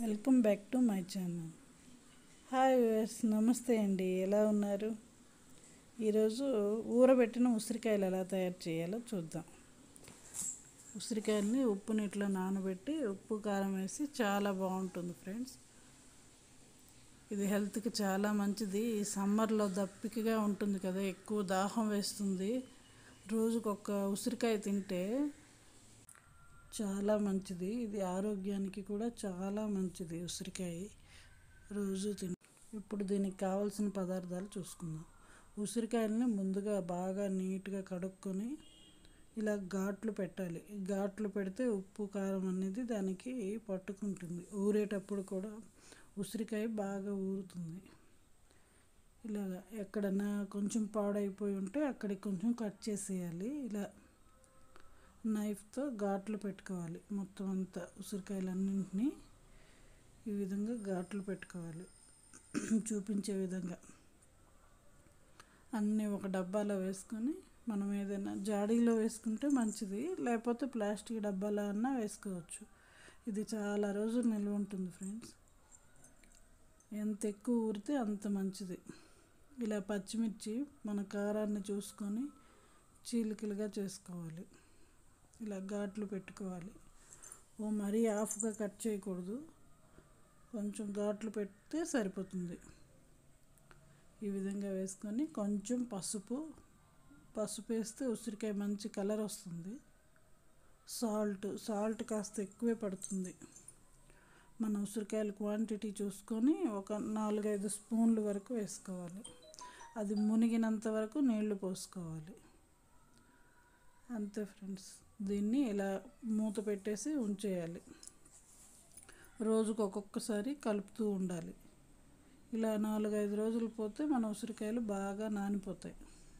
welcome back to my channel hi viewers నమస్తే అండి ఎలా ఉన్నారు ఈరోజు ఊరబెట్టిన ఉసిరికాయలు ఎలా తయారు చేయాలో చూద్దాం ఉసిరికాయలని ఉప్పు నీటిలో నానబెట్టి ఉప్పు కారం వేసి చాలా బాగుంటుంది ఫ్రెండ్స్ ఇది హెల్త్కి చాలా మంచిది ఈ సమ్మర్లో దప్పికగా ఉంటుంది కదా ఎక్కువ దాహం వేస్తుంది రోజుకొక ఉసిరికాయ తింటే చాలా మంచిది ఇది ఆరోగ్యానికి కూడా చాలా మంచిది ఉసిరికాయ రోజు తిన ఇప్పుడు దీనికి కావాల్సిన పదార్థాలు చూసుకుందాం ఉసిరికాయలని ముందుగా బాగా నీట్గా కడుక్కొని ఇలా ఘాట్లు పెట్టాలి ఈ ఘాట్లు పెడితే ఉప్పు కారం అనేది దానికి పట్టుకుంటుంది ఊరేటప్పుడు కూడా ఉసిరికాయ బాగా ఊరుతుంది ఇలాగ ఎక్కడన్నా కొంచెం పాడైపోయి ఉంటే అక్కడికి కొంచెం కట్ చేసేయాలి ఇలా నైఫ్తో ఘాట్లు పెట్టుకోవాలి మొత్తం అంతా ఉసిరికాయలన్నింటినీ ఈ విధంగా ఘాట్లు పెట్టుకోవాలి చూపించే విధంగా అన్నీ ఒక డబ్బాలో వేసుకొని మనం ఏదైనా జాడీలో వేసుకుంటే మంచిది లేకపోతే ప్లాస్టిక్ డబ్బాలో అన్నా వేసుకోవచ్చు ఇది చాలా రోజులు నిల్వ ఉంటుంది ఫ్రెండ్స్ ఎంత ఎక్కువ ఊరితే అంత మంచిది ఇలా పచ్చిమిర్చి మన కారాన్ని చూసుకొని చీలికలుగా చేసుకోవాలి ఇలా ఘాట్లు పెట్టుకోవాలి ఓ మరీ హాఫ్గా కట్ చేయకూడదు కొంచెం ఘాట్లు పెడితే సరిపోతుంది ఈ విధంగా వేసుకొని కొంచెం పసుపు పసుపు వేస్తే ఉసిరికాయ మంచి కలర్ వస్తుంది సాల్ట్ సాల్ట్ కాస్త ఎక్కువే పడుతుంది మన ఉసిరికాయల క్వాంటిటీ చూసుకొని ఒక నాలుగైదు స్పూన్ల వరకు వేసుకోవాలి అది మునిగినంత వరకు నీళ్లు పోసుకోవాలి అంతే ఫ్రెండ్స్ దీన్ని ఇలా మూత పెట్టేసి ఉంచేయాలి రోజుకు ఒక్కొక్కసారి కలుపుతూ ఉండాలి ఇలా నాలుగైదు రోజులు పోతే మన ఉసిరికాయలు బాగా నానిపోతాయి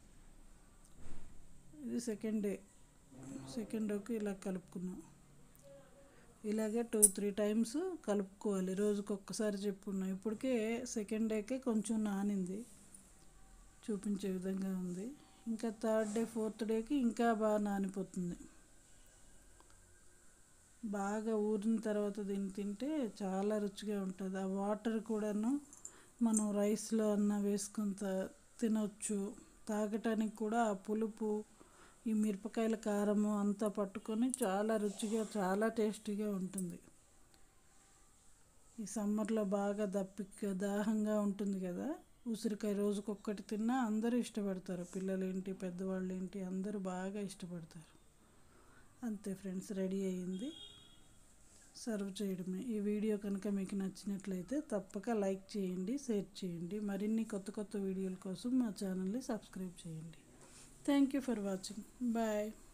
ఇది సెకండ్ డే సెకండ్ డేకి ఇలా కలుపుకున్నాం ఇలాగే టూ త్రీ టైమ్స్ కలుపుకోవాలి రోజుకు ఒక్కసారి చెప్పుకున్నాం ఇప్పటికే సెకండ్ డేకే కొంచెం నానింది చూపించే విధంగా ఉంది ఇంకా థర్డ్ డే ఫోర్త్ డేకి ఇంకా బాగా నానిపోతుంది బాగా ఊరిన తర్వాత దీన్ని తింటే చాలా రుచిగా ఉంటుంది ఆ వాటర్ కూడాను మనం రైస్లో అన్న వేసుకొని తినొచ్చు తాగటానికి కూడా ఆ పులుపు ఈ మిరపకాయల కారము అంతా పట్టుకొని చాలా రుచిగా చాలా టేస్టీగా ఉంటుంది ఈ సమ్మర్లో బాగా దప్పిక దాహంగా ఉంటుంది కదా ఉసిరికాయ రోజుకొక్కటి తిన్నా అందరూ ఇష్టపడతారు పిల్లలు ఏంటి పెద్దవాళ్ళు ఏంటి అందరూ బాగా ఇష్టపడతారు అంతే ఫ్రెండ్స్ రెడీ అయ్యింది సర్వ్ చేయడమే ఈ వీడియో కనుక మీకు నచ్చినట్లయితే తప్పక లైక్ చేయండి షేర్ చేయండి మరిన్ని కొత్త కొత్త వీడియోల కోసం మా ఛానల్ని సబ్స్క్రైబ్ చేయండి thank you for watching bye